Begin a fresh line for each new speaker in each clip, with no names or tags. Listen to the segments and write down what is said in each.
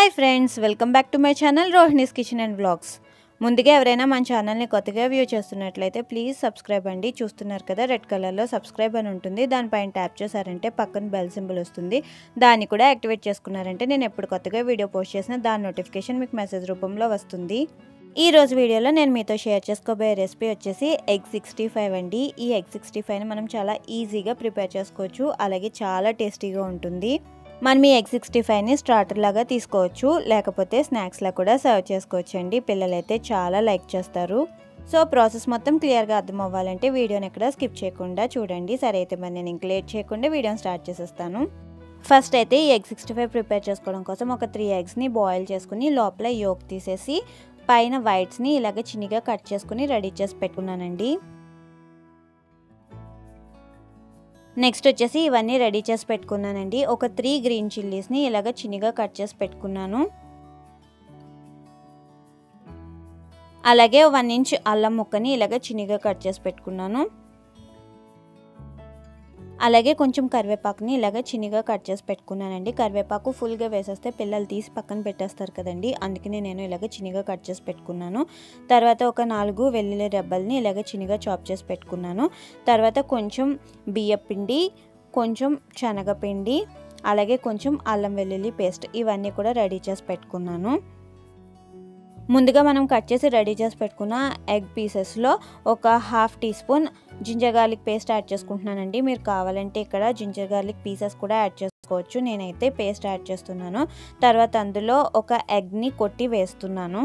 hi friends welcome back to my channel Rohini's kitchen and blogs ముందుగా ఎవరైనా మన ఛానల్ని కొత్తగా వ్యూ చేస్తున్నట్లయితే ప్లీజ్ సబ్స్క్రైబ్ అండి చూస్తున్నారు కదా రెడ్ కలర్లో సబ్స్క్రైబ్ అని ఉంటుంది దానిపైన ట్యాప్ చేశారంటే పక్కన బెల్ సింబల్ వస్తుంది దాన్ని కూడా యాక్టివేట్ చేసుకున్నారంటే నేను ఎప్పుడు కొత్తగా వీడియో పోస్ట్ చేసిన దాని నోటిఫికేషన్ మీకు మెసేజ్ రూపంలో వస్తుంది ఈ రోజు వీడియోలో నేను మీతో షేర్ చేసుకోబోయే రెసిపీ వచ్చేసి ఎగ్ సిక్స్టీ ఫైవ్ అండి ఈ ఎగ్ సిక్స్టీ ఫైవ్ని మనం చాలా ఈజీగా ప్రిపేర్ చేసుకోవచ్చు అలాగే చాలా టేస్టీగా ఉంటుంది మనం ఈ ఎగ్ సిక్స్టీ ఫైవ్ని స్టార్టర్ లాగా తీసుకోవచ్చు లేకపోతే స్నాక్స్లా కూడా సర్వ్ చేసుకోవచ్చు అండి పిల్లలైతే చాలా లైక్ చేస్తారు సో ప్రాసెస్ మొత్తం క్లియర్గా అర్థం అవ్వాలంటే వీడియోని ఎక్కడ స్కిప్ చేయకుండా చూడండి సరే అయితే మరి నేను ఇంక లేట్ చేయకుండా వీడియోని స్టార్ట్ చేసేస్తాను ఫస్ట్ అయితే ఈ ఎగ్ సిక్స్టీ ఫైవ్ ప్రిపేర్ చేసుకోవడం కోసం ఒక త్రీ ఎగ్స్ని బాయిల్ చేసుకుని లోపల యోక్ తీసేసి పైన వైట్స్ని ఇలాగ చిన్నగా కట్ చేసుకుని రెడీ చేసి పెట్టుకున్నానండి నెక్స్ట్ వచ్చేసి ఇవన్నీ రెడీ చేసి పెట్టుకున్నానండి ఒక త్రీ గ్రీన్ చిల్లీస్ని ఇలాగ చిన్నగా కట్ చేసి పెట్టుకున్నాను అలాగే వన్ ఇంచ్ అల్లం ముక్కని ఇలాగ చిన్నగా కట్ చేసి పెట్టుకున్నాను అలాగే కొంచెం కరివేపాకుని ఇలాగ చిన్నగా కట్ చేసి పెట్టుకున్నానండి కరివేపాకు ఫుల్గా వేసేస్తే పిల్లలు తీసి పక్కన పెట్టేస్తారు కదండి అందుకని నేను ఇలాగ చిన్నగా కట్ చేసి పెట్టుకున్నాను తర్వాత ఒక నాలుగు వెల్లుల్లి రెబ్బల్ని ఇలాగ చిన్నగా చాప్ చేసి పెట్టుకున్నాను తర్వాత కొంచెం బియ్యపిండి కొంచెం శనగపిండి అలాగే కొంచెం అల్లం వెల్లుల్లి పేస్ట్ ఇవన్నీ కూడా రెడీ చేసి పెట్టుకున్నాను ముందుగా మనం కట్ చేసి రెడీ చేసి పెట్టుకున్న ఎగ్ పీసెస్లో ఒక half teaspoon ginger garlic paste add చేసుకుంటున్నానండి మీరు కావాలంటే ఇక్కడ జింజర్ గార్లిక్ పీసెస్ కూడా యాడ్ చేసుకోవచ్చు నేనైతే పేస్ట్ యాడ్ చేస్తున్నాను తర్వాత అందులో ఒక ఎగ్ని కొట్టి వేస్తున్నాను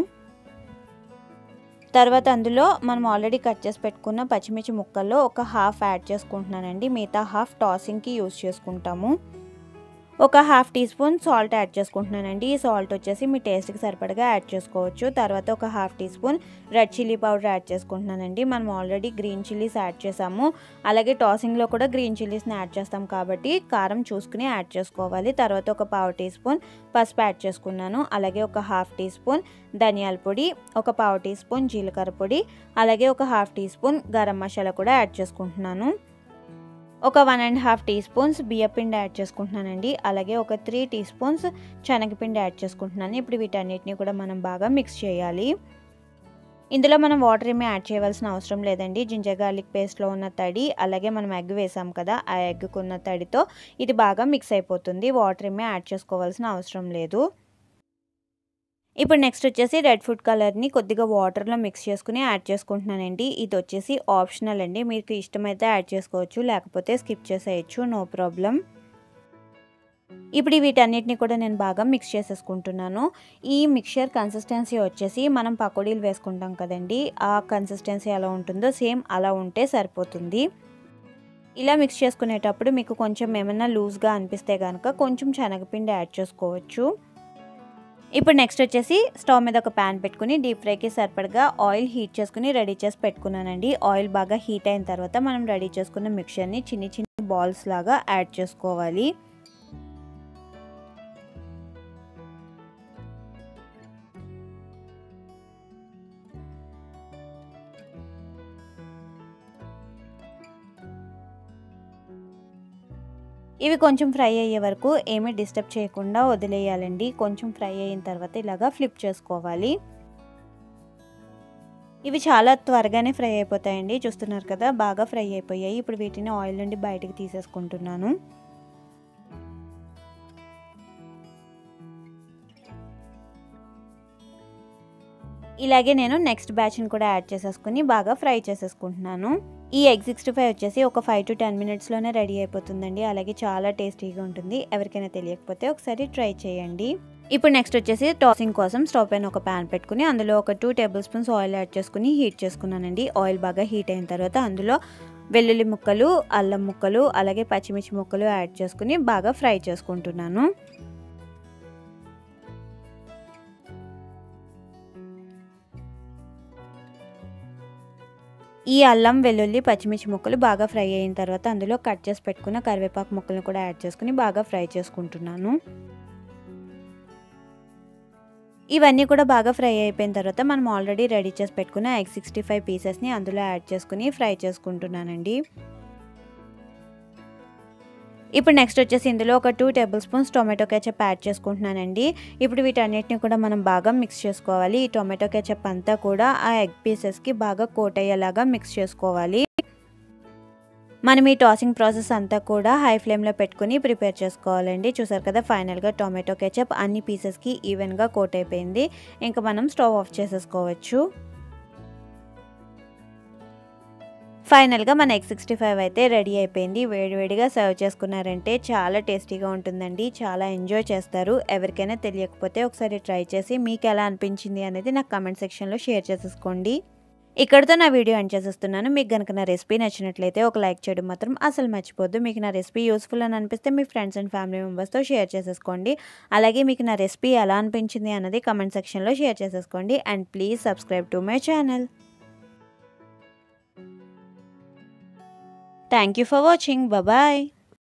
తర్వాత అందులో మనం ఆల్రెడీ కట్ చేసి పెట్టుకున్న పచ్చిమిర్చి ముక్కల్లో ఒక హాఫ్ యాడ్ చేసుకుంటున్నానండి మిగతా హాఫ్ టాసింగ్కి యూస్ చేసుకుంటాము ఒక half teaspoon salt add చేసుకుంటున్నానండి ఈ సాల్ట్ వచ్చేసి మీ టేస్ట్కి సరిపడగా యాడ్ చేసుకోవచ్చు తర్వాత ఒక half teaspoon red chilli powder add చేసుకుంటున్నానండి మనం ఆల్రెడీ గ్రీన్ చిల్లీస్ యాడ్ చేసాము అలాగే టాసింగ్లో కూడా గ్రీన్ చిల్లీస్ని యాడ్ చేస్తాం కాబట్టి కారం చూసుకుని యాడ్ చేసుకోవాలి తర్వాత ఒక పావు టీ స్పూన్ పసుపు యాడ్ చేసుకున్నాను అలాగే ఒక హాఫ్ టీ స్పూన్ ధనియాల పొడి ఒక పావు టీ స్పూన్ జీలకర్ర పొడి అలాగే ఒక half teaspoon garam masala కూడా యాడ్ చేసుకుంటున్నాను ఒక one and half teaspoons బియ్యపిండి యాడ్ చేసుకుంటున్నానండి అలాగే ఒక త్రీ టీ స్పూన్స్ శనగపిండి యాడ్ చేసుకుంటున్నాను ఇప్పుడు వీటన్నిటిని కూడా మనం బాగా మిక్స్ చేయాలి ఇందులో మనం వాటర్ ఏమీ యాడ్ చేయవలసిన అవసరం లేదండి జింజర్ గార్లిక్ పేస్ట్లో ఉన్న తడి అలాగే మనం ఎగ్ వేసాం కదా ఆ ఎగ్కు ఉన్న తడితో ఇది బాగా మిక్స్ అయిపోతుంది వాటర్ ఏమీ యాడ్ చేసుకోవాల్సిన అవసరం లేదు ఇప్పుడు నెక్స్ట్ వచ్చేసి రెడ్ ఫుడ్ కలర్ని కొద్దిగా వాటర్లో మిక్స్ చేసుకుని యాడ్ చేసుకుంటున్నానండి ఇది వచ్చేసి ఆప్షనల్ అండి మీకు ఇష్టమైతే యాడ్ చేసుకోవచ్చు లేకపోతే స్కిప్ చేసేయచ్చు నో ప్రాబ్లం ఇప్పుడు వీటన్నిటిని కూడా నేను బాగా మిక్స్ చేసేసుకుంటున్నాను ఈ మిక్చర్ కన్సిస్టెన్సీ వచ్చేసి మనం పకోడీలు వేసుకుంటాం కదండి ఆ కన్సిస్టెన్సీ ఎలా ఉంటుందో సేమ్ అలా ఉంటే సరిపోతుంది ఇలా మిక్స్ చేసుకునేటప్పుడు మీకు కొంచెం ఏమైనా లూజ్గా అనిపిస్తే కనుక కొంచెం శనగపిండి యాడ్ చేసుకోవచ్చు ఇప్పుడు నెక్స్ట్ వచ్చేసి స్టవ్ మీద ఒక ప్యాన్ పెట్టుకుని డీప్ ఫ్రైకి సరిపడగా ఆయిల్ హీట్ చేసుకుని రెడీ చేసి పెట్టుకున్నానండి ఆయిల్ బాగా హీట్ అయిన తర్వాత మనం రెడీ చేసుకున్న మిక్చర్ని చిన్ని చిన్ని బాల్స్ లాగా యాడ్ చేసుకోవాలి ఇవి కొంచెం ఫ్రై అయ్యే వరకు ఏమీ డిస్టర్బ్ చేయకుండా వదిలేయాలండి కొంచెం ఫ్రై అయిన తర్వాత ఇలాగా ఫ్లిప్ చేసుకోవాలి ఇవి చాలా త్వరగానే ఫ్రై అయిపోతాయండి చూస్తున్నారు కదా బాగా ఫ్రై అయిపోయాయి ఇప్పుడు వీటిని ఆయిల్ నుండి బయటకు తీసేసుకుంటున్నాను ఇలాగే నేను నెక్స్ట్ బ్యాచ్ని కూడా యాడ్ చేసేసుకుని బాగా ఫ్రై చేసేసుకుంటున్నాను ఈ ఎగ్ సిక్స్టీ ఫైవ్ వచ్చేసి ఒక ఫైవ్ టు టెన్ మినిట్స్లోనే రెడీ అయిపోతుందండి అలాగే చాలా టేస్టీగా ఉంటుంది ఎవరికైనా తెలియకపోతే ఒకసారి ట్రై చేయండి ఇప్పుడు నెక్స్ట్ వచ్చేసి టాసింగ్ కోసం స్టవ్ పైన ఒక ప్యాన్ పెట్టుకుని అందులో ఒక two tablespoons oil add చేసుకుని హీట్ చేసుకున్నానండి ఆయిల్ బాగా హీట్ అయిన తర్వాత అందులో వెల్లుల్లి ముక్కలు అల్లం ముక్కలు అలాగే పచ్చిమిర్చి ముక్కలు యాడ్ చేసుకుని బాగా ఫ్రై చేసుకుంటున్నాను ఈ అల్లం వెల్లుల్లి పచ్చిమిర్చి ముక్కలు బాగా ఫ్రై అయిన తర్వాత అందులో కట్ చేసి పెట్టుకున్న కరివేపాకు ముక్కలను కూడా యాడ్ చేసుకుని బాగా ఫ్రై చేసుకుంటున్నాను ఇవన్నీ కూడా బాగా ఫ్రై అయిపోయిన తర్వాత మనం ఆల్రెడీ రెడీ చేసి పెట్టుకున్న ఎగ్ సిక్స్టీ ఫైవ్ పీసెస్ని అందులో యాడ్ చేసుకుని ఫ్రై చేసుకుంటున్నానండి ఇప్పుడు నెక్స్ట్ వచ్చేసి ఇందులో ఒక two tablespoons tomato ketchup add చేసుకుంటున్నానండి ఇప్పుడు వీటన్నిటిని కూడా మనం బాగా మిక్స్ చేసుకోవాలి ఈ టొమాటో కెచప్ అంతా కూడా ఆ ఎగ్ పీసెస్కి బాగా కోట్ అయ్యేలాగా మిక్స్ చేసుకోవాలి మనం ఈ టాసింగ్ ప్రాసెస్ అంతా కూడా హై ఫ్లేమ్లో పెట్టుకుని ప్రిపేర్ చేసుకోవాలండి చూసారు కదా ఫైనల్గా టొమాటో కెచప్ అన్ని పీసెస్కి ఈవెన్గా కోట్ అయిపోయింది ఇంకా మనం స్టవ్ ఆఫ్ చేసేసుకోవచ్చు ఫైనల్గా మన ఎగ్ సిక్స్టీ ఫైవ్ అయితే రెడీ అయిపోయింది వేడివేడిగా సర్వ్ చేసుకున్నారంటే చాలా టేస్టీగా ఉంటుందండి చాలా ఎంజాయ్ చేస్తారు ఎవరికైనా తెలియకపోతే ఒకసారి ట్రై చేసి మీకు ఎలా అనిపించింది అనేది నాకు కమెంట్ సెక్షన్లో షేర్ చేసేసుకోండి ఇక్కడితో నా వీడియో ఎండ్ చేసేస్తున్నాను మీకు కనుక నా రెసిపీ నచ్చినట్లయితే ఒక లైక్ చేయడం మాత్రం అసలు మర్చిపోద్దు మీకు నా రెసిపీ యూస్ఫుల్ అని అనిపిస్తే మీ ఫ్రెండ్స్ అండ్ ఫ్యామిలీ మెంబర్స్తో షేర్ చేసేసుకోండి అలాగే మీకు నా రెసిపీ ఎలా అనిపించింది అన్నది కమెంట్ సెక్షన్లో షేర్ చేసేసుకోండి and please subscribe to my channel thank you for watching bye